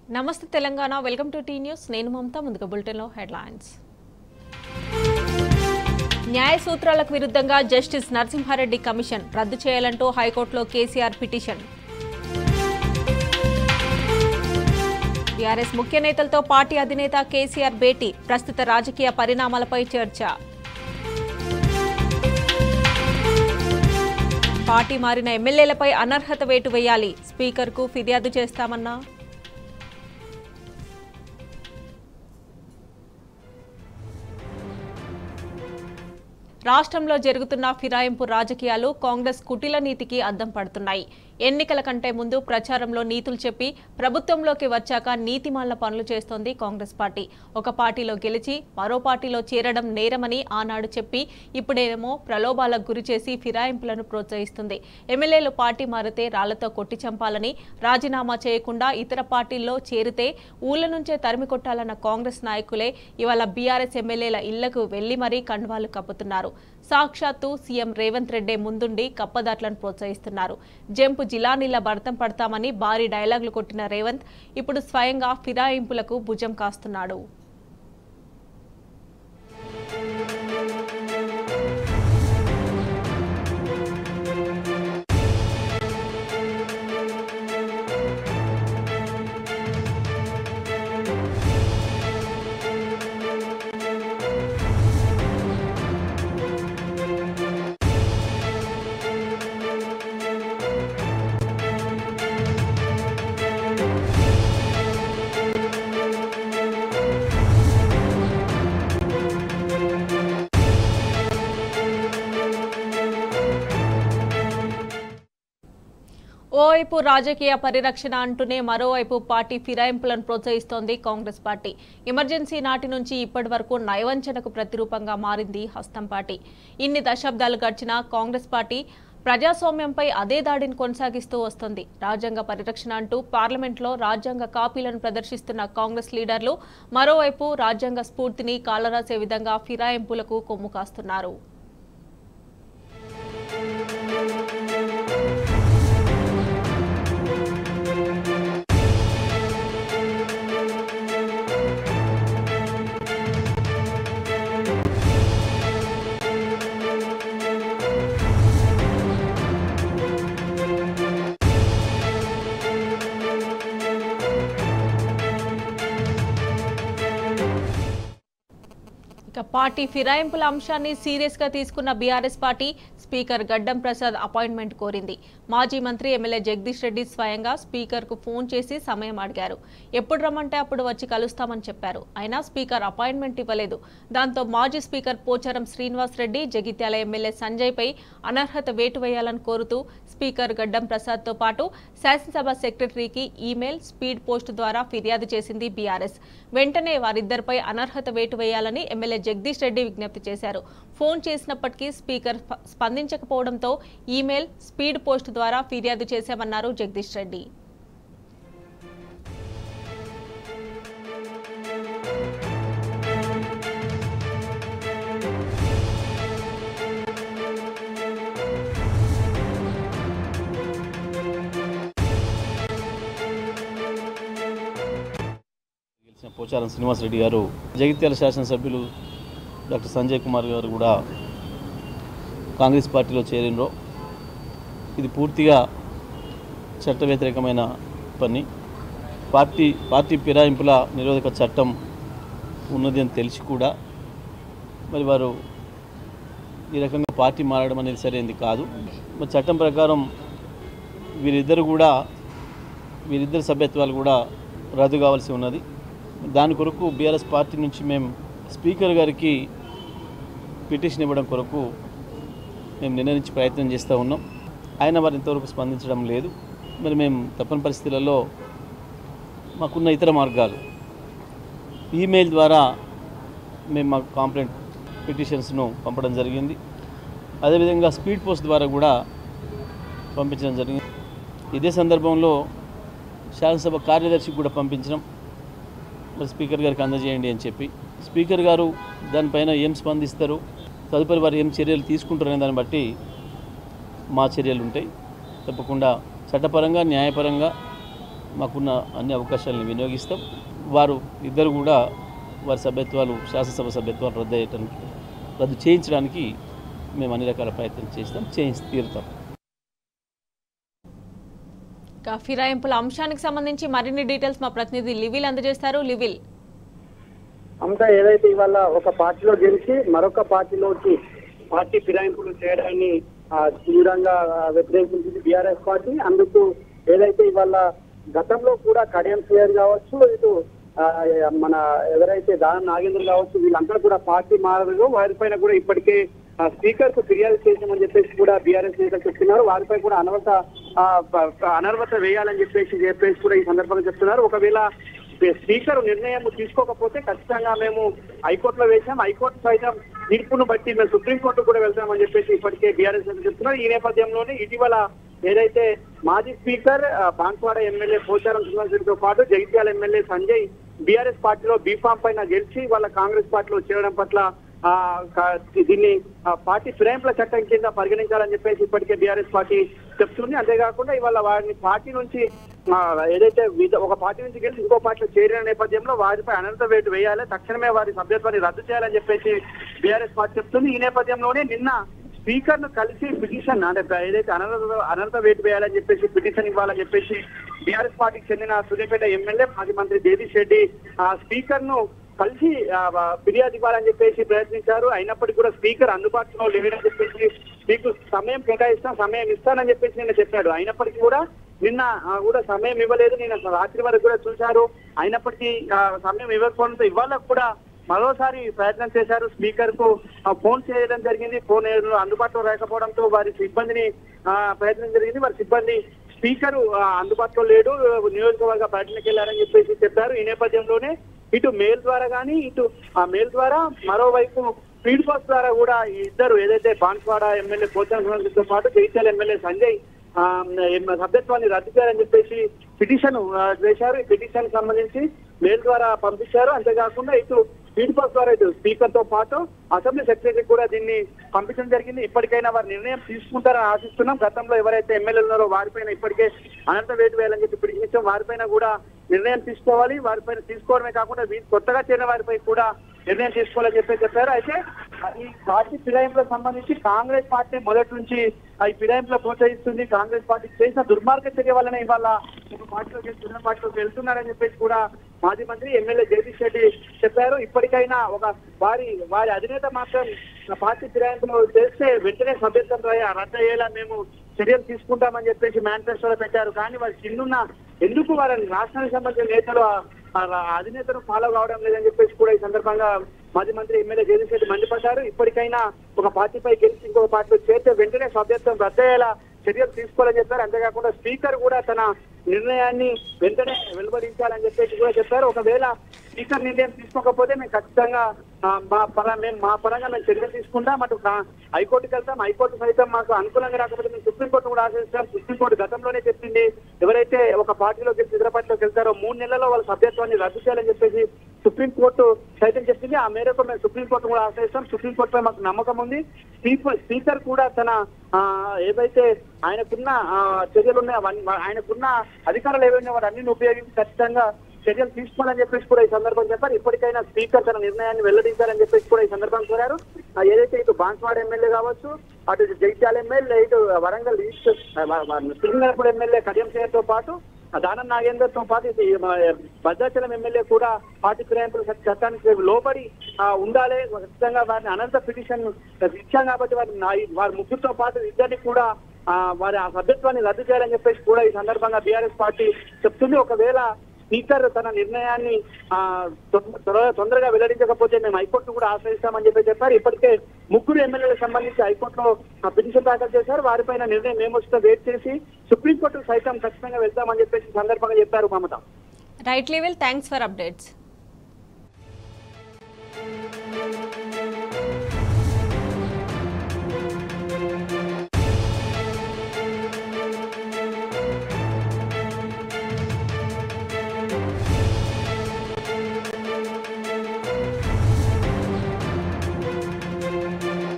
నమస్తే Telangana welcome to T news నేను మమత ముందుగా బులెటిన్లో హెడ్లైన్స్ న్యాయ సూత్రాలకు విరుద్ధంగా జస్టిస్ నరసింహారెడ్డి కమిషన్ రద్దు చేయాలంటూ హైకోర్టులో కేసీఆర్ పిటిషన్ టీఆర్ఎస్ ముఖ్య నేతలతో పార్టీ అధినేత కేసీఆర్ భేటీ ప్రస్తుత రాజకీయ పరిణామాలపై చర్చ పార్టీ మారిన ఎమ్మెల్యేలపై అనర్హత వేటు వేయాలి స్పీకర్కు ఫిర్యాదు చేస్తామన్నా రాష్ట్రంలో జరుగుతున్న ఫిరాయింపు రాజకీయాలు కాంగ్రెస్ కుటిల నీతికి అద్దం పడుతున్నాయి ఎన్నికల కంటే ముందు ప్రచారంలో నీతులు చెప్పి ప్రభుత్వంలోకి వచ్చాక నీతిమాల పనులు చేస్తోంది కాంగ్రెస్ పార్టీ ఒక పార్టీలో గెలిచి మరో పార్టీలో చేరడం నేరమని ఆనాడు చెప్పి ఇప్పుడేమో ప్రలోభాలకు గురి చేసి ఫిరాయింపులను ప్రోత్సహిస్తుంది ఎమ్మెల్యేలు పార్టీ మారితే రాళ్లతో కొట్టి చంపాలని రాజీనామా చేయకుండా ఇతర పార్టీల్లో చేరితే ఊళ్ళ నుంచే తరిమి కొట్టాలన్న కాంగ్రెస్ నాయకులే ఇవాళ బీఆర్ఎస్ ఎమ్మెల్యేల ఇళ్లకు వెళ్లి మరీ కండువాలు కప్పుతున్నారు సాక్షాత్తు సీఎం రేవంత్ రెడ్డి ముందుండి కప్పదాట్లను ప్రోత్సహిస్తున్నారు జంపు జిలానీల భర్తం పడతామని భారీ డైలాగులు కొట్టిన రేవంత్ ఇప్పుడు స్వయంగా ఫిరాయింపులకు భుజం కాస్తున్నాడు ఓవైపు రాజకీయ పరిరక్షణ అంటూనే మరోవైపు పార్టీ ఫిరాయింపులను ప్రోత్సహిస్తోంది కాంగ్రెస్ పార్టీ ఎమర్జెన్సీ నాటి నుంచి ఇప్పటి వరకు నయవంచనకు ప్రతిరూపంగా మారింది హస్తం పార్టీ ఇన్ని దశాబ్దాలు గడిచిన కాంగ్రెస్ పార్టీ ప్రజాస్వామ్యంపై అదే దాడిని కొనసాగిస్తూ వస్తుంది రాజ్యాంగ పరిరక్షణ అంటూ పార్లమెంట్లో రాజ్యాంగ కాపీలను ప్రదర్శిస్తున్న కాంగ్రెస్ లీడర్లు మరోవైపు రాజ్యాంగ స్ఫూర్తిని కాలరాసే విధంగా ఫిరాయింపులకు కొమ్ము కాస్తున్నారు ఇక పార్టీ ఫిరాయింపుల అంశాన్ని సీరియస్ గా తీసుకున్న బీఆర్ఎస్ పార్టీ స్పీకర్ గడ్డం ప్రసాద్ అపాయింట్మెంట్ కోరింది మాజీ మంత్రి ఎమ్మెల్యే జగదీష్ రెడ్డి స్వయంగా స్పీకర్ కు ఫోన్ చేసి సమయం అడిగారు ఎప్పుడు రమ్మంటే అప్పుడు వచ్చి కలుస్తామని చెప్పారు అయినా స్పీకర్ అపాయింట్మెంట్ ఇవ్వలేదు దాంతో మాజీ స్పీకర్ పోచారం శ్రీనివాస్ రెడ్డి జగిత్యాల ఎమ్మెల్యే సంజయ్ పై అనర్హత వేటు వేయాలని కోరుతూ స్పీకర్ గడ్డం ప్రసాద్ తో పాటు శాసనసభ సెక్రటరీకి ఈమెయిల్ స్పీడ్ పోస్ట్ ద్వారా ఫిర్యాదు చేసింది బీఆర్ఎస్ వెంటనే వారిద్దరిపై అనర్హత వేటు వేయాలని ఎమ్మెల్యే జగదీష్ రెడ్డి విజ్ఞప్తి చేశారు ఫోన్ చేసినప్పటికీ స్పీకర్ స్ప- స్పందించకపోవడంతో ఈమెయిల్ స్పీడ్ పోస్ట్ ద్వారా ఫిర్యాదు చేశామన్నారు జగదీష్ రెడ్డి గెలిచిన పోచారం శ్రీనివాసరెడ్డి గారు జగిత్యాల శాసనసభ్యులు డాక్టర్ సంజయ్ కుమార్ గారు కూడా కాంగ్రెస్ పార్టీలో చేరినరో ఇది పూర్తిగా చట్ట వ్యతిరేకమైన పని పార్టీ పార్టీ ఫిరాయింపుల నిరోధక చట్టం ఉన్నది అని తెలిసి కూడా మరి వారు ఈ రకంగా పార్టీ మారడం అనేది సరైనది కాదు మరి చట్టం ప్రకారం వీరిద్దరు కూడా వీరిద్దరు సభ్యత్వాలు కూడా రద్దు కావాల్సి ఉన్నది దాని కొరకు బీఆర్ఎస్ పార్టీ నుంచి మేము స్పీకర్ గారికి పిటిషన్ ఇవ్వడం కొరకు మేము నిర్ణయించి ప్రయత్నం చేస్తూ ఉన్నాం ఆయన వారి ఇంతవరకు స్పందించడం లేదు మరి మేము తప్పని పరిస్థితులలో మాకున్న ఇతర మార్గాలు ఈమెయిల్ ద్వారా మేము మా కాంప్లైంట్ పిటిషన్స్ను పంపడం జరిగింది అదేవిధంగా స్పీడ్ పోస్ట్ ద్వారా కూడా పంపించడం జరిగింది ఇదే సందర్భంలో శాసనసభ కార్యదర్శికి కూడా పంపించడం మరి స్పీకర్ గారికి అందజేయండి అని చెప్పి స్పీకర్ గారు దానిపైన ఏం స్పందిస్తారు తదుపరి వారు ఏం చర్యలు తీసుకుంటారనే దాన్ని బట్టి మా చర్యలు ఉంటాయి తప్పకుండా చట్టపరంగా న్యాయపరంగా మాకున్న అన్ని అవకాశాలను వినియోగిస్తాం వారు ఇద్దరు కూడా వారి సభ్యత్వాలు శాసనసభ సభ్యత్వాలు రద్దు అయ్యటానికి రద్దు చేయించడానికి మేము అన్ని రకాల ప్రయత్నం చేస్తాం చేయించి తీరుతాం ఇక ఫిరాయింపుల అంశానికి సంబంధించి మరిన్ని డీటెయిల్స్ మా ప్రతినిధి లివిల్ అందజేస్తారు లివిల్ అంతా ఏదైతే ఇవాళ ఒక పార్టీలో గెలిచి మరొక పార్టీలోకి పార్టీ ఫిరాయింపులు చేయడాన్ని ఆ, తీవ్రంగా ఆ, వ్యతిరేకించింది బీఆర్ఎస్ పార్టీ అందుకు ఏదైతే ఇవాళ గతంలో కూడా కడియం శ్రేయర్ కావచ్చు ఇటు ఆ, మన ఎవరైతే దానం నాగేంద్ర కావచ్చు వీళ్ళందరూ కూడా పార్టీ మారదు వారిపైన కూడా ఇప్పటికే ఆ, స్పీకర్ కు ఫిర్యాదు చేసామని చెప్పేసి కూడా బీఆర్ఎస్ నేతలు చెప్తున్నారు వారిపై కూడా అనర్హత ఆ, ప- ప- అనర్హత వేయాలని చెప్పేసి చెప్పేసి కూడా ఈ సందర్భంగా చెప్తున్నారు ఒకవేళ స్పీకర్ నిర్ణయం తీసుకోకపోతే ఖచ్చితంగా మేము హైకోర్టులో వేశాం హైకోర్టు సైతం తీర్పును బట్టి మేము సుప్రీంకోర్టు కూడా వెళ్తామని చెప్పేసి ఇప్పటికే బీఆర్ఎస్ నేతలు చెప్తున్నారు ఈ నేపథ్యంలోనే ఇటీవల ఏదైతే మాజీ స్పీకర్ ఆ, బాన్స్వాడ ఎమ్మెల్యే పోచారం శ్రీనివాసరెడ్డితో పాటు జగిత్యాల ఎమ్మెల్యే సంజయ్ బీఆర్ఎస్ పార్టీలో బీఫామ్ పైన గెలిచి వాళ్ళ కాంగ్రెస్ పార్టీలో చేరడం పట్ల ఆ క- దీన్ని ఆ, పార్టీ ఫిరాయింపుల చట్టం కింద పరిగణించాలని చెప్పేసి ఇప్పటికే బీఆర్ఎస్ పార్టీ చెప్తుంది అంతేకాకుండా ఇవాళ వారిని పార్టీ నుంచి ఆ, ఏదైతే విధ- ఒక పార్టీ నుంచి గెలిచి ఇంకో పార్టీలో చేరిన నేపథ్యంలో వారిపై అనంత వేటు వేయాలి తక్షణమే వారి సభ్యత్వాన్ని రద్దు చేయాలని చెప్పేసి బీఆర్ఎస్ పార్టీ చెప్తుంది ఈ నేపథ్యంలోనే నిన్న స్పీకర్ ను కలిసి పిటిషన్ అంటే ఏదైతే అనర్హత అనర్హత వేటు వేయాలని చెప్పేసి పిటిషన్ ఇవ్వాలని చెప్పేసి బీఆర్ఎస్ పార్టీకి చెందిన సూర్యాపేట ఎమ్మెల్యే మాజీ మంత్రి జగదీష్ రెడ్డి ఆ స్పీకర్ ను కలిసి ఆ, వ- ఫిర్యాదు ఇవ్వాలని చెప్పేసి ప్రయత్నించారు అయినప్పటికీ కూడా స్పీకర్ అందుబాటులో లేడని చెప్పేసి మీకు సమయం కేటాయిస్తాం సమయం ఇస్తానని చెప్పేసి నిన్న చెప్పాడు అయినప్పటికీ కూడా నిన్న ఆ, కూడా సమయం ఇవ్వలేదు నేను అసలు రాత్రి వరకు కూడా చూశారు అయినప్పటికీ ఆ, సమయం ఇవ్వకపోవడంతో ఇవాళ కూడా మరోసారి ప్రయత్నం చేశారు స్పీకర్ కు ఆ, ఫోన్ చేయడం జరిగింది ఫోన్ ఏదో అందుబాటులో లేకపోవడంతో వారి సిబ్బందిని ఆ, ప్రయత్నం జరిగింది వారి సిబ్బంది స్పీకర్ అందుబాటులో లేడు నియోజకవర్గ పర్యటనకి వెళ్ళారని చెప్పేసి చెప్పారు ఈ నేపథ్యంలోనే ఇటు మెయిల్ ద్వారా కానీ ఇటు ఆ మెయిల్ ద్వారా మరోవైపు స్పీడ్ పోస్ట్ ద్వారా కూడా ఈ ఇద్దరు ఏదైతే బాన్స్వాడ ఎమ్మెల్యే పోచారంతో పాటు జగిత్యాల ఎమ్మెల్యే సంజయ్ ఆ, ఎం- సభ్యత్వాన్ని రద్దు చేయాలని చెప్పేసి పిటిషన్ ఆ, వేశారు ఈ పిటిషన్ సంబంధించి మెయిల్ ద్వారా పంపించారు అంతేకాకుండా ఇటు స్పీడ్ పోస్ట్ ద్వారా ఇటు స్పీకర్ తో పాటు అసెంబ్లీ సెక్రటరీ కూడా దీన్ని పంపించడం జరిగింది ఇప్పటికైనా వారు నిర్ణయం తీసుకుంటారని ఆశిస్తున్నాం గతంలో ఎవరైతే ఎమ్మెల్యేలు ఉన్నారో వారిపైన ఇప్పటికే అనంత వేటు వేయాలని చెప్పి పిటిషన్ వారిపైన కూడా నిర్ణయం తీసుకోవాలి వారిపైన తీసుకోవడమే కాకుండా వీ- కొత్తగా చేరిన వారిపై కూడా నిర్ణయం తీసుకోవాలని చెప్పి చెప్పారు అయితే ఈ పార్టీ ఫిరాయింపులకు సంబంధించి కాంగ్రెస్ పార్టీ మొదటి నుంచి ఆ ఈ ఫిరాయింపులో ప్రోత్సహిస్తుంది కాంగ్రెస్ పార్టీ చేసిన దుర్మార్గ చర్య వల్లనే ఇవాళ ఒక పార్టీలోకి వెళ్ళి చిన్న పార్టీలోకి వెళ్తున్నారని చెప్పేసి కూడా మాజీ మంత్రి ఎమ్మెల్యే జగదీష్ రెడ్డి చెప్పారు ఇప్పటికైనా ఒక వారి వారి అధినేత మాత్రం ఆ పార్టీ ఫిరాయింపులు చేస్తే వెంటనే సభ్యత్వం రద్దు అయ్యేలా మేము చర్యలు తీసుకుంటామని చెప్పేసి మేనిఫెస్టోలో పెట్టారు కానీ వారి కిందున్న ఎందుకు వారి రాష్ట్రానికి సంబంధించిన నేతలు ఆ- ఆ రా- అధినేతను ఫాలో కావడం లేదని చెప్పేసి కూడా ఈ సందర్భంగా మాజీ మంత్రి ఎమ్మెల్యే జగదీష్ రెడ్డి మండిపడ్డారు ఇప్పటికైనా ఒక పార్టీపై గెలిచి ఇంకో పార్టీలో చేస్తే వెంటనే సభ్యత్వం రద్దయ్యేలా చర్యలు తీసుకోవాలని చెప్పారు అంతేకాకుండా స్పీకర్ కూడా తన నిర్ణయాన్ని వెంటనే వెలువరించాలని చెప్పేసి కూడా చెప్పారు ఒకవేళ స్పీకర్ నిర్ణయం తీసుకోకపోతే మేము ఖచ్చితంగా ఆ, మా పర మేము మా పరంగా మేము చర్యలు తీసుకుంటాం అటు కా- హైకోర్టుకి వెళ్తాం హైకోర్టు సైతం మాకు అనుకూలంగా రాకపోతే మేము సుప్రీంకోర్టు కూడా ఆశ్రయిస్తాం సుప్రీంకోర్టు గతంలోనే చెప్పింది ఎవరైతే ఒక పార్టీలోకి ఇతర పార్టీలోకి వెళ్తారో మూడు నెలల్లో వాళ్ళ సభ్యత్వాన్ని రద్దు చేయాలని చెప్పేసి సుప్రీంకోర్టు సైతం చెప్పింది ఆ మేరకు మేము సుప్రీంకోర్టు కూడా ఆశ్రయిస్తాం సుప్రీంకోర్టుపై మాకు నమ్మకం ఉంది స్పీకర్ స్పీకర్ కూడా తన ఆ, ఏవైతే ఆయనకున్న ఆ, చర్యలు ఉన్నాయో అవన్నీ ఆయనకున్న అధికారాలు ఏవైనా వాటి అన్నిని ఉపయోగించి ఖచ్చితంగా చర్యలు తీసుకోవాలని చెప్పేసి కూడా ఈ సందర్భం చెప్పారు ఇప్పటికైనా స్పీకర్ తన నిర్ణయాన్ని వెల్లడించాలని చెప్పేసి కూడా ఈ సందర్భం కోరారు ఆ, ఏదైతే ఇటు బాన్స్వాడ ఎమ్మెల్యే కావచ్చు అటు జగిత్యాల ఎమ్మెల్యే ఇటు వరంగల్ ఈస్ట్ సింగనపూర్ ఎమ్మెల్యే కడియం తో పాటు ఆ దానం నాగేందర్ తో పాటు ఇది మన భద్రాచలం ఎమ్మెల్యే కూడా పార్టీ ఫిరాయింపుల చట్టానికి లోబడి ఆ, ఉండాలి ఖచ్చితంగా వారిని అనంత పిటిషన్ ఇచ్చాం కాబట్టి వారి నా- వారి ముగ్గురితో పాటు ఇద్దరిని కూడా ఆ, వారి ఆ సభ్యత్వాన్ని రద్దు చేయాలని చెప్పేసి కూడా ఈ సందర్భంగా బీఆర్ఎస్ పార్టీ చెప్తుంది ఒకవేళ స్పీకర్ తన నిర్ణయాన్ని ఆ, తొ- త్వర- తొందరగా వెల్లడించకపోతే మేము హైకోర్టు కూడా ఆశ్రయిస్తామని చెప్పి చెప్పారు ఇప్పటికే ముగ్గురు ఎమ్మెల్యేలకు సంబంధించి హైకోర్టులో ఆ, పిటిషన్ దాఖలు చేశారు వారిపైన నిర్ణయం ఏమొస్తుందో వెయిట్ చేసి సుప్రీంకోర్టు సైతం ఖచ్చితంగా వెళ్తామని చెప్పేసి ఈ సందర్భంగా చెప్పారు Mamata right level thanks for updates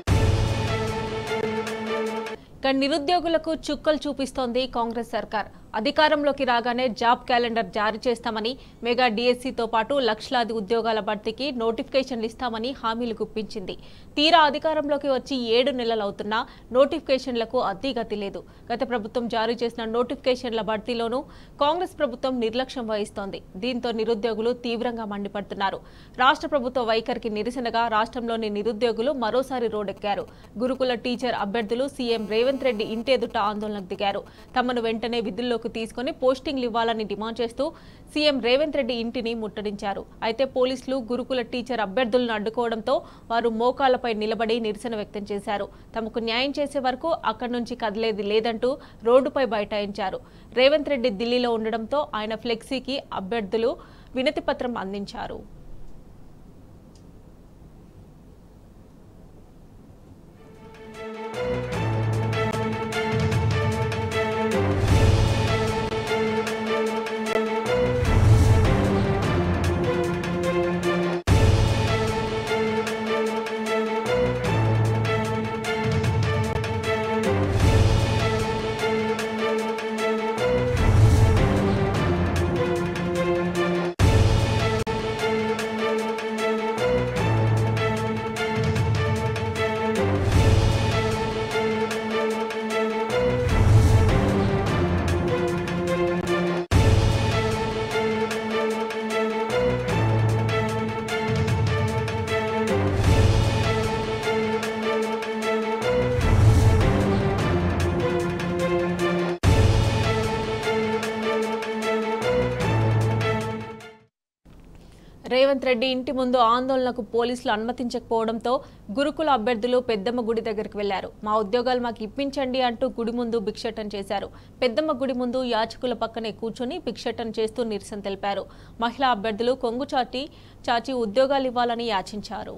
ఇక నిరుద్యోగులకు చుక్కలు చూపిస్తోంది కాంగ్రెస్ సర్కార్ అధికారంలోకి రాగానే జాబ్ క్యాలెండర్ జారీ చేస్తామని మెగా డిఎస్సితో పాటు లక్షలాది ఉద్యోగాల భర్తీకి నోటిఫికేషన్లు ఇస్తామని హామీలు గుప్పించింది తీరా అధికారంలోకి వచ్చి ఏడు నెలలవుతున్నా నోటిఫికేషన్లకు అద్దీగతి లేదు గత ప్రభుత్వం జారీ చేసిన నోటిఫికేషన్ల భర్తీలోనూ కాంగ్రెస్ ప్రభుత్వం నిర్లక్ష్యం వహిస్తోంది దీంతో నిరుద్యోగులు తీవ్రంగా మండిపడుతున్నారు రాష్ట్ర ప్రభుత్వ వైఖరికి నిరసనగా రాష్ట్రంలోని నిరుద్యోగులు మరోసారి రోడ్డెక్కారు గురుకుల టీచర్ అభ్యర్థులు సీఎం రేవంత్ రెడ్డి ఇంటెదుట ఆందోళనకు దిగారు తమను వెంటనే విధుల్లోకి తీసుకుని పోస్టింగ్లు ఇవ్వాలని డిమాండ్ చేస్తూ సీఎం రేవంత్ రెడ్డి ఇంటిని ముట్టడించారు అయితే పోలీసులు గురుకుల టీచర్ అభ్యర్థులను అడ్డుకోవడంతో వారు మోకాళ్లపై నిలబడి నిరసన వ్యక్తం చేశారు తమకు న్యాయం చేసే వరకు అక్కడి నుంచి కదిలేది లేదంటూ రోడ్డుపై బైఠాయించారు రేవంత్ రెడ్డి ఢిల్లీలో ఉండడంతో ఆయన ఫ్లెక్సీకి అభ్యర్థులు వినతి పత్రం అందించారు రేవంత్ రెడ్డి ఇంటి ముందు ఆందోళనకు పోలీసులు అనుమతించకపోవడంతో గురుకుల అభ్యర్థులు పెద్దమ్మ గుడి దగ్గరికి వెళ్లారు మా ఉద్యోగాలు మాకు ఇప్పించండి అంటూ గుడి ముందు భిక్షటం చేశారు పెద్దమ్మ గుడి ముందు యాచకుల పక్కనే కూర్చొని భిక్షటం చేస్తూ నిరసన తెలిపారు మహిళా అభ్యర్థులు కొంగు చాటి చాచి ఉద్యోగాలు ఇవ్వాలని యాచించారు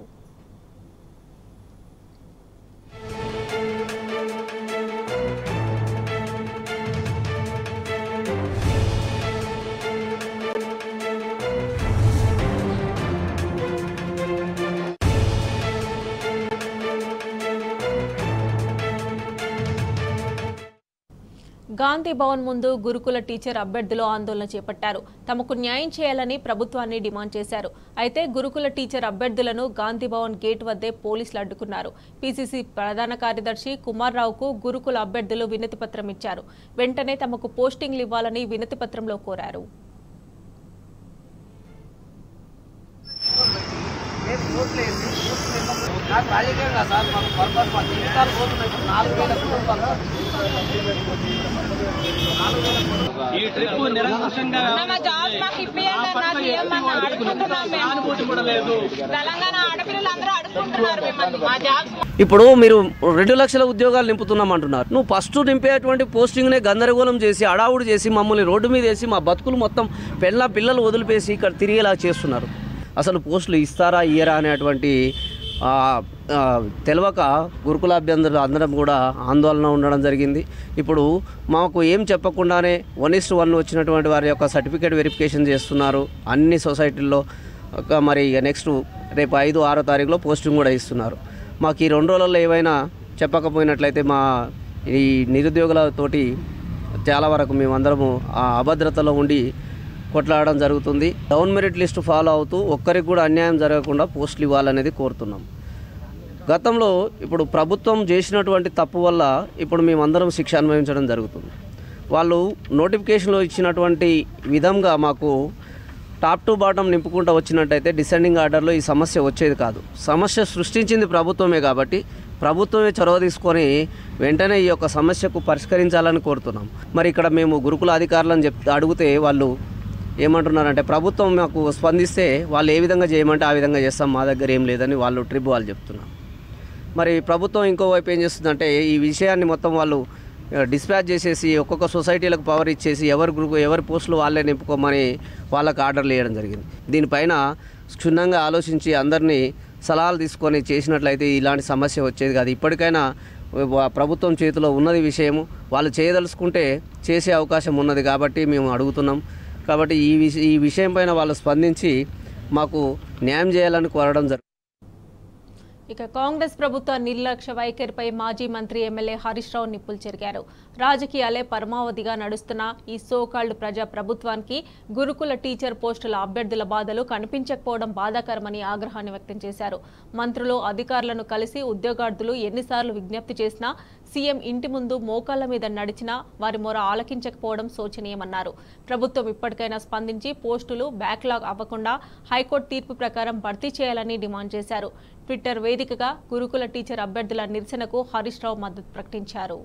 గాంధీ భవన్ ముందు గురుకుల టీచర్ అభ్యర్థులు ఆందోళన చేపట్టారు తమకు న్యాయం చేయాలని ప్రభుత్వాన్ని డిమాండ్ చేశారు అయితే గురుకుల టీచర్ అభ్యర్థులను గాంధీ భవన్ గేట్ వద్దే పోలీసులు అడ్డుకున్నారు పీసీసీ ప్రధాన కార్యదర్శి కుమార్ రావుకు గురుకుల అభ్యర్థులు వినతి పత్రం ఇచ్చారు వెంటనే తమకు పోస్టింగ్లు ఇవ్వాలని వినతి పత్రంలో కోరారు నాకు రాజకీయంగా సార్ మాకు పర్పస్ మా జీవితాలు పోతున్నాయి ఇప్పుడు నాలుగు వేల కుటుంబాలు ఈ ట్రిప్ నిరంకుశంగా మా జాబ్స్ మాకు ఇప్పియండి నాకు ఇవ్వమని అడుగుతున్నాం మేము అనుభూతి కూడా లేదు తెలంగాణ ఆడపిల్లలు అందరూ అడుగుతుంటున్నారు మిమ్మల్ని మా జాబ్స్ ఇప్పుడు మీరు రెండు లక్షల ఉద్యోగాలు నింపుతున్నాం అంటున్నారు నువ్వు ఫస్ట్ నింపేటువంటి పోస్టింగ్నే గందరగోళం చేసి అడావుడు చేసి మమ్మల్ని రోడ్డు మీద వేసి మా బతుకులు మొత్తం పెళ్ళ పిల్లలు వదిలిపేసి ఇక్కడ తిరిగేలా చేస్తున్నారు అసలు పోస్టులు ఇస్తారా ఇయ్యరా అనేటువంటి ఆ, ఆ, తెలియక గురుకులాభ్యంతరులు అందరం కూడా ఆందోళన ఉండడం జరిగింది ఇప్పుడు మాకు ఏం చెప్పకుండానే వన్ ఇస్ వన్ వచ్చినటువంటి వారి యొక్క సర్టిఫికేట్ వెరిఫికేషన్ చేస్తున్నారు అన్ని సొసైటీల్లో ఒక మరి ఇక నెక్స్ట్ రేపు ఐదు ఆరో తారీఖులో పోస్టింగ్ కూడా ఇస్తున్నారు మాకు ఈ రెండు రోజుల్లో ఏవైనా చెప్పకపోయినట్లయితే మా ఈ నిరుద్యోగులతోటి చాలా వరకు మేమందరము ఆ అభద్రతలో ఉండి కొట్లాడడం జరుగుతుంది డౌన్ మెరిట్ లిస్ట్ ఫాలో అవుతూ ఒక్కరికి కూడా అన్యాయం జరగకుండా పోస్టులు ఇవ్వాలనేది కోరుతున్నాం గతంలో ఇప్పుడు ప్రభుత్వం చేసినటువంటి తప్పు వల్ల ఇప్పుడు మేమందరం శిక్ష అనుభవించడం జరుగుతుంది వాళ్ళు నోటిఫికేషన్లో ఇచ్చినటువంటి విధంగా మాకు టాప్ టు బాటం నింపుకుంటూ వచ్చినట్టయితే డిసెండింగ్ ఆర్డర్లో ఈ సమస్య వచ్చేది కాదు సమస్య సృష్టించింది ప్రభుత్వమే కాబట్టి ప్రభుత్వమే చొరవ తీసుకొని వెంటనే ఈ యొక్క సమస్యకు పరిష్కరించాలని కోరుతున్నాం మరి ఇక్కడ మేము గురుకుల అధికారులను చెప్ అడిగితే వాళ్ళు ఏమంటున్నారంటే ప్రభుత్వం మాకు స్పందిస్తే వాళ్ళు ఏ విధంగా చేయమంటే ఆ విధంగా చేస్తాం మా దగ్గర ఏం లేదని వాళ్ళు ట్రిప్ వాళ్ళు చెప్తున్నారు మరి ప్రభుత్వం ఇంకోవైపు ఏం చేస్తుందంటే ఈ విషయాన్ని మొత్తం వాళ్ళు డిస్పాచ్ చేసేసి ఒక్కొక్క సొసైటీలకు పవర్ ఇచ్చేసి ఎవరి గ్రూప్ ఎవరి పోస్టులు వాళ్ళే నింపుకోమని వాళ్ళకి ఆర్డర్లు వేయడం జరిగింది దీనిపైన క్షుణ్ణంగా ఆలోచించి అందరినీ సలహాలు తీసుకొని చేసినట్లయితే ఇలాంటి సమస్య వచ్చేది కాదు ఇప్పటికైనా వా- ప్రభుత్వం చేతిలో ఉన్నది విషయము వాళ్ళు చేయదలుచుకుంటే చేసే అవకాశం ఉన్నది కాబట్టి మేము అడుగుతున్నాం కాబట్టి ఈ విష ఈ విషయం పైన వాళ్ళు స్పందించి మాకు న్యాయం చేయాలని కోరడం జరుగుతుంది ఇక కాంగ్రెస్ ప్రభుత్వ నిర్లక్ష్య వైఖరిపై మాజీ మంత్రి ఎమ్మెల్యే హరీష్ రావు నిప్పులు చెరిగారు రాజకీయాలే పరమావధిగా నడుస్తున్న ఈ సోకాల్డ్ ప్రజా ప్రభుత్వానికి గురుకుల టీచర్ పోస్టుల అభ్యర్థుల బాధలు కనిపించకపోవడం బాధాకరమని ఆగ్రహాన్ని వ్యక్తం చేశారు మంత్రులు అధికారులను కలిసి ఉద్యోగార్థులు ఎన్నిసార్లు విజ్ఞప్తి చేసినా సీఎం ఇంటి ముందు మోకాళ్ల మీద నడిచినా వారి మొర ఆలకించకపోవడం శోచనీయమన్నారు ప్రభుత్వం ఇప్పటికైనా స్పందించి పోస్టులు బ్యాక్లాగ్ అవ్వకుండా హైకోర్టు తీర్పు ప్రకారం భర్తీ చేయాలని డిమాండ్ చేశారు ట్విట్టర్ వేదికగా గురుకుల టీచర్ అభ్యర్థుల నిరసనకు హరీష్ రావు మద్దతు ప్రకటించారు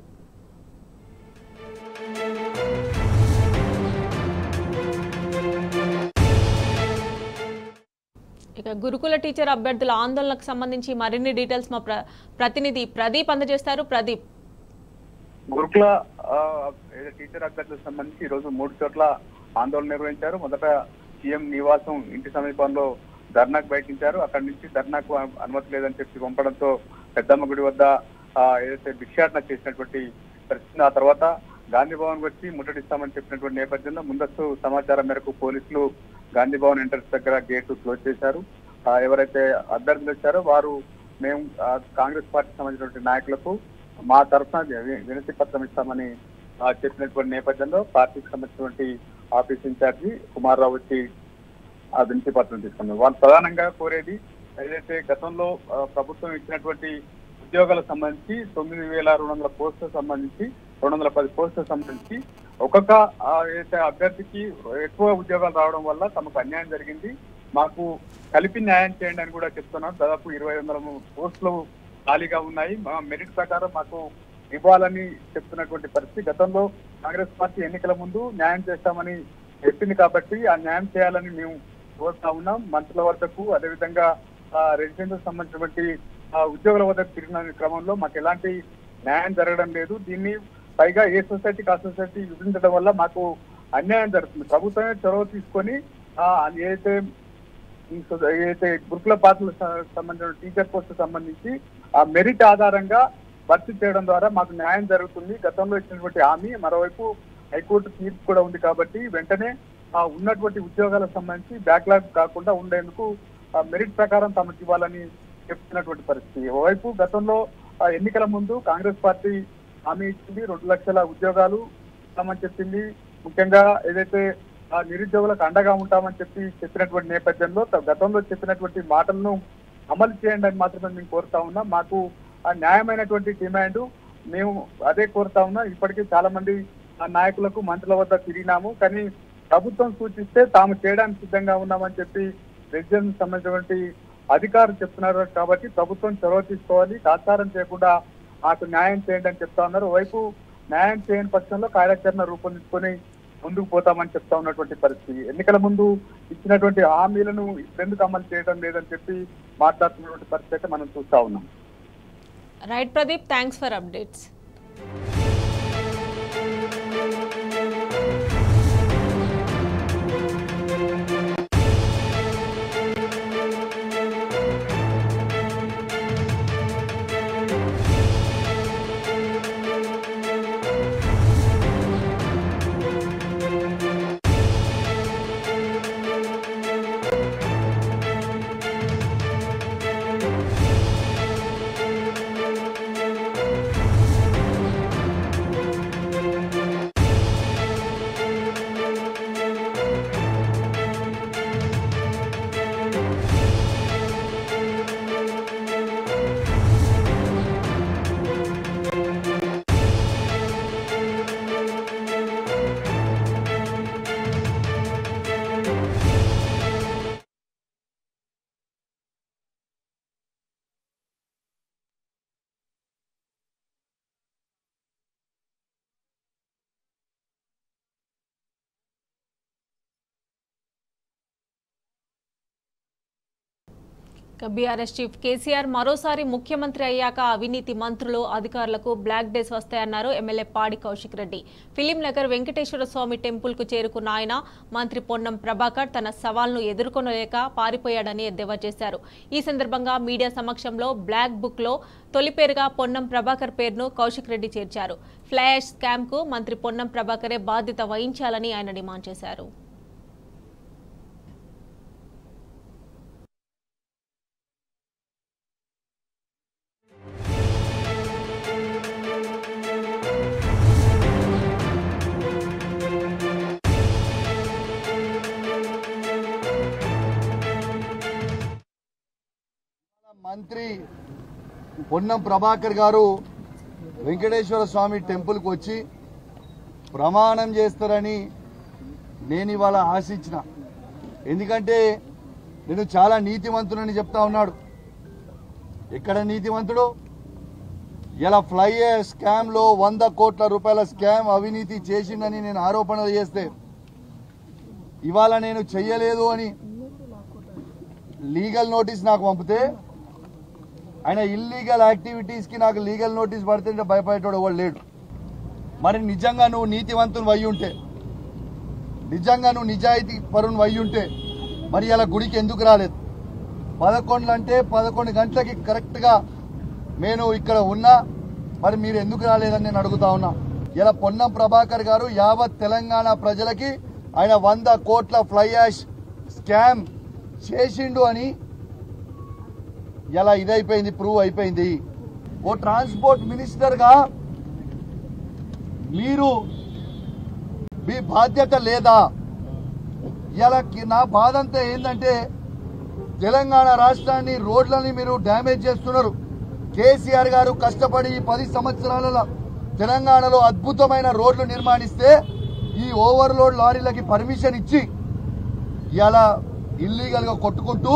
ఇక గురుకుల టీచర్ అభ్యర్థుల ఆందోళనకు సంబంధించి మరిన్ని డీటెయిల్స్ మా ప్ర- ప్రతినిధి ప్రదీప్ అందజేస్తారు ప్రదీప్ గురుకుల ఆ, ఏదో టీచర్ అభ్యర్థులకు సంబంధించి ఈ రోజు మూడు చోట్ల ఆందోళన నిర్వహించారు మొదట సీఎం నివాసం ఇంటి సమీపంలో ధర్నాకు బయటించారు అక్కడి నుంచి ధర్నాకు అను- అనుమతి లేదని చెప్పి పంపడంతో పెద్దమ్మ గుడి వద్ద ఆ, ఏదైతే భిక్షాటన చేసినటువంటి పరిస్థితి ఆ తర్వాత గాంధీ భవన్ వచ్చి ముట్టడిస్తామని చెప్పినటువంటి నేపథ్యంలో ముందస్తు సమాచారం మేరకు పోలీసులు గాంధీ భవన్ ఎంట్రన్స్ దగ్గర గేటు క్లోజ్ చేశారు ఆ, ఎవరైతే అభ్యర్థులు వచ్చారో వారు మేము ఆ, కాంగ్రెస్ పార్టీకి సంబంధించినటువంటి నాయకులకు మా తరఫున వి- వినతి పత్రం ఇస్తామని ఆ, చెప్పినటువంటి నేపథ్యంలో పార్టీకి సంబంధించినటువంటి ఆఫీస్ ఇన్ఛార్జి కుమార్ రావు వచ్చి ఆ వినతి పత్రం తీసుకున్నారు వాళ్ళు ప్రధానంగా కోరేది ఏదైతే గతంలో ఆ, ప్రభుత్వం ఇచ్చినటువంటి ఉద్యోగాలకు సంబంధించి తొమ్మిది వేల రెండు వందల పోస్టులకు సంబంధించి రెండు వందల పది పోస్టులకు సంబంధించి ఒక్కొక్క ఆ, ఏదైతే అభ్యర్థికి ఎక్కువ ఉద్యోగాలు రావడం వల్ల తమకు అన్యాయం జరిగింది మాకు కలిపి న్యాయం చేయండి అని కూడా చెప్తున్నారు దాదాపు ఇరవై వందల పోస్టులు ఖాళీగా ఉన్నాయి మా మెరిట్ ప్రకారం మాకు ఇవ్వాలని చెప్తున్నటువంటి పరిస్థితి గతంలో కాంగ్రెస్ పార్టీ ఎన్నికల ముందు న్యాయం చేస్తామని చెప్పింది కాబట్టి ఆ న్యాయం చేయాలని మేము కోరుతా ఉన్నాం మంత్రుల వద్దకు అదేవిధంగా రెసిడెంట్ సంబంధించినటువంటి ఆ, ఉద్యోగుల వద్దకు తిరిగిన క్రమంలో మాకు ఎలాంటి న్యాయం జరగడం లేదు దీన్ని పైగా ఏ సొసైటీకి ఆ సొసైటీ విభజించడం వల్ల మాకు అన్యాయం జరుగుతుంది ప్రభుత్వమే చొరవ తీసుకొని ఆ, ఏదైతే ఈ సో- ఏదైతే గురుకుల పాత్రలకు స- సంబంధించిన టీచర్ పోస్ట్ సంబంధించి ఆ మెరిట్ ఆధారంగా భర్తీ చేయడం ద్వారా మాకు న్యాయం జరుగుతుంది గతంలో ఇచ్చినటువంటి హామీ మరోవైపు హైకోర్టు తీర్పు కూడా ఉంది కాబట్టి వెంటనే ఆ ఉన్నటువంటి ఉద్యోగాలకు సంబంధించి బ్యాక్లాగ్ కాకుండా ఉండేందుకు ఆ మెరిట్ ప్రకారం తమకు ఇవ్వాలని చెప్తున్నటువంటి పరిస్థితి ఓవైపు గతంలో ఆ ఎన్నికల ముందు కాంగ్రెస్ పార్టీ హామీ ఇచ్చింది రెండు లక్షల ఉద్యోగాలు ఇస్తామని చెప్పింది ముఖ్యంగా ఏదైతే ఆ నిరుద్యోగులకు అండగా ఉంటామని చెప్పి చెప్పినటువంటి నేపథ్యంలో త- గతంలో చెప్పినటువంటి మాటలను అమలు చేయండి అని మాత్రమే మేము కోరుతా ఉన్నాం మాకు ఆ న్యాయమైనటువంటి డిమాండ్ మేము అదే కోరుతా ఉన్నాం ఇప్పటికీ చాలా మంది ఆ నాయకులకు మంత్రుల వద్ద తిరిగినాము కానీ ప్రభుత్వం సూచిస్తే తాము చేయడానికి సిద్ధంగా ఉన్నామని చెప్పి రెసిడెన్స్ సంబంధించినటువంటి అధికారులు చెప్తున్నారు కాబట్టి ప్రభుత్వం చొరవ తీసుకోవాలి తాత్సారం చేయకుండా మాకు న్యాయం చేయండి అని చెప్తా ఉన్నారు వైపు న్యాయం చేయని పక్షంలో కార్యాచరణ రూపొందించుకొని ముందుకు పోతామని చెప్తా ఉన్నటువంటి పరిస్థితి ఎన్నికల ముందు ఇచ్చినటువంటి హామీలను ఎందుకు అమలు చేయడం లేదని చెప్పి మాట్లాడుతున్నటువంటి పరిస్థితి అయితే మనం చూస్తా ఉన్నాం right Pradeep thanks for updates BRS chief KCR మరోసారి ముఖ్యమంత్రి అయ్యాక అవినీతి మంత్రులు అధికారులకు బ్లాక్ డేస్ వస్తాయన్నారు MLA Padi Kaushik Reddy film Nagar Venkateswara Swamy temple కు చేరుకున్న ఆయన మంత్రి పొన్నం ప్రభాకర్ తన సవాల్ను ఎదుర్కొనలేక పారిపోయాడని ఎద్దేవా చేశారు ఈ సందర్భంగా మీడియా సమక్షంలో బ్లాక్ బుక్ లో తొలి పేరుగా పొన్నం ప్రభాకర్ పేరును కౌశిక్ రెడ్డి చేర్చారు ఫ్లాష్ స్కామ్ కు మంత్రి పొన్నం ప్రభాకరే బాధ్యత వహించాలని ఆయన డిమాండ్ చేశారు మంత్రి పొన్నం ప్రభాకర్ గారు వెంకటేశ్వర స్వామి టెంపుల్కి వచ్చి ప్రమాణం చేస్తారని నేను ఇవాళ ఆశించిన ఎందుకంటే నేను చాలా నీతిమంతుడని చెప్తా ఉన్నాడు ఎక్కడ నీతిమంతుడు ఇలా ఫ్లై స్కామ్ లో వంద కోట్ల రూపాయల స్కామ్ అవినీతి చేసిందని నేను ఆరోపణలు చేస్తే ఇవాళ నేను చెయ్యలేదు అని లీగల్ నోటీస్ నాకు పంపితే ఆయన ఇల్లీగల్ యాక్టివిటీస్ కి నాకు లీగల్ నోటీస్ పడితే భయపడేటోడు ఎవడు లేడు మరి నిజంగా నువ్వు నీతివంతుని అయి ఉంటే నిజంగా నువ్వు నిజాయితీ పరుని అయి ఉంటే మరి ఇలా గుడికి ఎందుకు రాలేదు పదకొండు అంటే పదకొండు గంటలకి కరెక్ట్గా నేను ఇక్కడ ఉన్నా మరి మీరు ఎందుకు రాలేదని నేను అడుగుతా ఉన్నా ఇలా పొన్నం ప్రభాకర్ గారు యావత్ తెలంగాణ ప్రజలకి ఆయన వంద కోట్ల ఫ్లై యాష్ స్కామ్ చేసిండు అని ఇలా ఇదైపోయింది ప్రూవ్ అయిపోయింది ఓ ట్రాన్స్పోర్ట్ మినిస్టర్గా మీరు మీ బాధ్యత లేదా ఇలా నా బాధ అంతా ఏంటంటే తెలంగాణ రాష్ట్రాన్ని రోడ్లని మీరు డ్యామేజ్ చేస్తున్నారు కేసీఆర్ గారు కష్టపడి ఈ పది సంవత్సరాలలో తెలంగాణలో అద్భుతమైన రోడ్లు నిర్మాణిస్తే ఈ ఓవర్లోడ్ లారీలకి పర్మిషన్ ఇచ్చి ఇలా ఇల్లీగల్ గా కొట్టుకుంటూ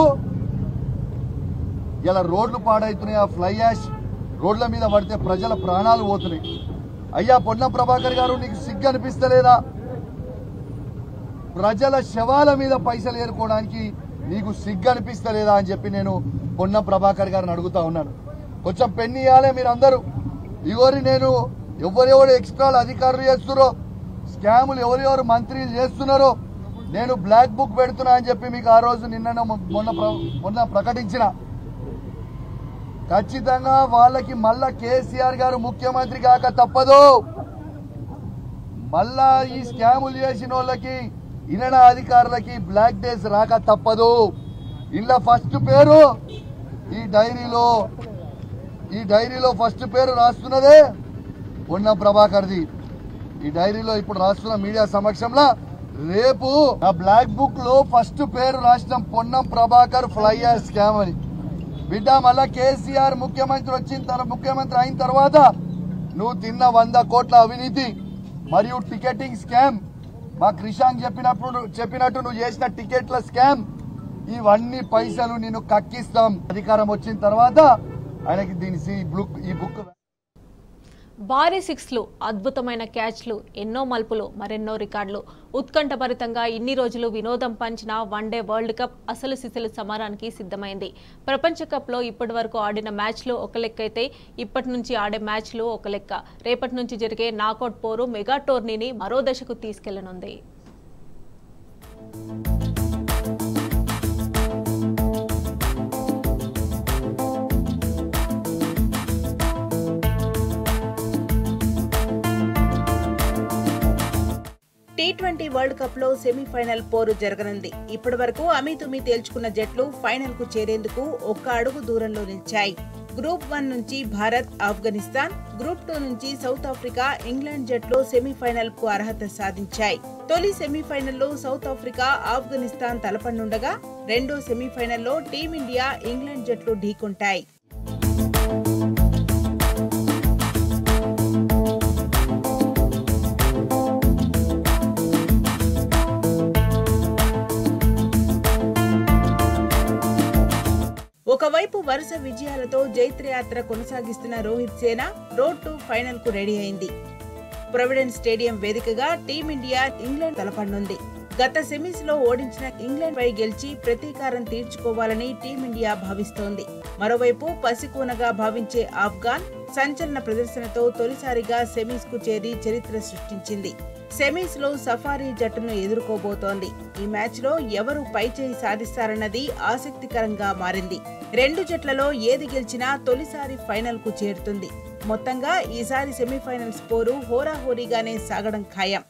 ఇలా రోడ్లు పాడైతున్నాయి ఆ ఫ్లై యాష్ రోడ్ల మీద పడితే ప్రజల ప్రాణాలు పోతున్నాయి అయ్యా పొన్నం ప్రభాకర్ గారు నీకు సిగ్గు అనిపిస్తలేదా ప్రజల శవాల మీద పైసలు ఏరుకోవడానికి నీకు సిగ్గు అనిపిస్తలేదా అని చెప్పి నేను పొన్నం ప్రభాకర్ గారిని అడుగుతా ఉన్నాను కొంచెం పెన్ను ఇవ్వాలి మీరు అందరూ ఇవరి నేను ఎవరెవరు ఎక్స్ట్రాలు అధికారులు చేస్తున్నారో స్కాములు ఎవరెవరు మంత్రులు చేస్తున్నారో నేను బ్లాక్ బుక్ పెడుతున్నా అని చెప్పి మీకు ఆ రోజు నిన్న మొన్న ప్ర- మొన్న ప్రకటించిన ఖచ్చితంగా వాళ్ళకి మళ్ళా కేసీఆర్ గారు ముఖ్యమంత్రి కాక తప్పదు మళ్ళా ఈ స్కాములు చేసిన వాళ్ళకి ఇనడ అధికారులకి బ్లాక్ డేస్ రాక తప్పదు ఇలా ఫస్ట్ పేరు ఈ డైరీలో ఈ డైరీలో ఫస్ట్ పేరు రాస్తున్నదే పొన్నం ప్రభాకర్ది ఈ డైరీలో ఇప్పుడు రాస్తున్న మీడియా సమక్షంలో రేపు ఆ బ్లాక్ బుక్ లో ఫస్ట్ పేరు రాసిన పొన్నం ప్రభాకర్ ఫ్లైయర్ స్కామ్ అని బిడ్డ మళ్ళా కేసీఆర్ ముఖ్యమంత్రి వచ్చిన తర్వాత ముఖ్యమంత్రి అయిన తర్వాత నువ్వు తిన్న వంద కోట్ల అవినీతి మరియు టికెటింగ్ స్కామ్ మా క్రిషాంక్ చెప్పినప్పుడు చెప్పినట్టు నువ్వు చేసిన టికెట్ల స్కామ్ ఇవన్నీ పైసలు నేను కక్కిస్తాం అధికారం వచ్చిన తర్వాత ఆయనకి దీని ఈ బుక్ ఈ బుక్ భారీ సిక్స్లు అద్భుతమైన క్యాచ్లు ఎన్నో మలుపులు మరెన్నో రికార్డులు ఉత్కంఠభరితంగా ఇన్ని రోజులు వినోదం పంచిన వన్డే వరల్డ్ కప్ అసలు సిసలు సమరానికి సిద్ధమైంది ప్రపంచ కప్లో ఇప్పటి వరకు ఆడిన మ్యాచ్లు ఒక లెక్క అయితే ఇప్పటి నుంచి ఆడే మ్యాచ్లు ఒక లెక్క రేపటి నుంచి జరిగే నాకౌట్ పోరు మెగా టోర్నీని మరో దశకు తీసుకెళ్లనుంది టీ ట్వంటీ వరల్డ్ కప్ లో సెమీఫైనల్ పోరు జరగనుంది ఇప్పటి వరకు అమీతుమీ తేల్చుకున్న జట్లు ఫైనల్ కు చేరేందుకు ఒక్క అడుగు దూరంలో నిలిచాయి గ్రూప్ వన్ నుంచి భారత్ ఆఫ్ఘనిస్తాన్ గ్రూప్ టూ నుంచి సౌత్ ఆఫ్రికా ఇంగ్లాండ్ జట్లు సెమీఫైనల్ కు అర్హత సాధించాయి తొలి సెమీఫైనల్లో సౌత్ ఆఫ్రికా ఆఫ్ఘనిస్తాన్ తలపనుండగా రెండో సెమీఫైనల్లో టీమిండియా ఇంగ్లాండ్ జట్లు ఢీకొంటాయి ఒకవైపు వరుస విజయాలతో జైత్రయాత్ర కొనసాగిస్తున్న రోహిత్ సేన రోడ్ టు ఫైనల్ కు రెడీ అయింది ప్రొవిడెన్స్ స్టేడియం వేదికగా టీమిండియా ఇంగ్లాండ్ తలపడనుంది గత సెమీస్ లో ఓడించిన ఇంగ్లాండ్ పై గెలిచి ప్రతీకారం తీర్చుకోవాలని టీమిండియా భావిస్తోంది మరోవైపు పసికూనగా భావించే ఆఫ్ఘాన్ సంచలన ప్రదర్శనతో తొలిసారిగా సెమీస్ కు చేరి చరిత్ర సృష్టించింది సెమీస్ లో సఫారీ జట్టును ఎదుర్కోబోతోంది ఈ మ్యాచ్ లో ఎవరు పైచేయి సాధిస్తారన్నది ఆసక్తికరంగా మారింది రెండు జట్లలో ఏది గెలిచినా తొలిసారి ఫైనల్ కు చేరుతుంది మొత్తంగా ఈసారి సెమీఫైనల్స్ పోరు హోరాహోరీగానే సాగడం ఖాయం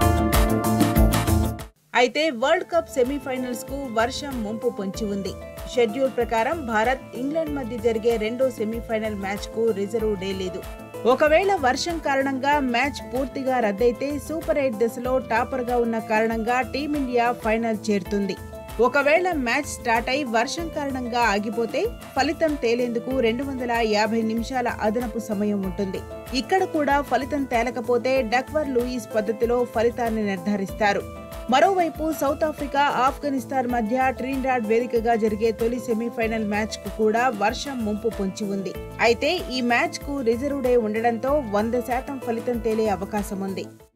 అయితే వరల్డ్ కప్ సెమీఫైనల్స్ కు వర్షం ముంపు పొంచి ఉంది షెడ్యూల్ ప్రకారం భారత్ ఇంగ్లాండ్ మధ్య జరిగే రెండో సెమీఫైనల్ మ్యాచ్ కు రిజర్వ్ డే లేదు ఒకవేళ వర్షం కారణంగా మ్యాచ్ పూర్తిగా రద్దయితే సూపర్ ఎయిట్ దశలో టాపర్ గా ఉన్న కారణంగా టీమిండియా ఫైనల్ చేరుతుంది ఒకవేళ మ్యాచ్ స్టార్ట్ అయి వర్షం కారణంగా ఆగిపోతే ఫలితం తేలేందుకు రెండు వందల యాభై నిమిషాల అదనపు సమయం ఉంటుంది ఇక్కడ కూడా ఫలితం తేలకపోతే డక్వర్ లూయిస్ పద్ధతిలో ఫలితాన్ని నిర్ధారిస్తారు మరోవైపు సౌత్ ఆఫ్రికా ఆఫ్ఘనిస్తాన్ మధ్య ట్రీన్డాడ్ వేదికగా జరిగే తొలి సెమీఫైనల్ మ్యాచ్ కు కూడా వర్షం ముంపు పొంచి ఉంది అయితే ఈ మ్యాచ్ కు రిజర్వ్ డే ఉండడంతో వంద శాతం ఫలితం తేలే అవకాశం ఉంది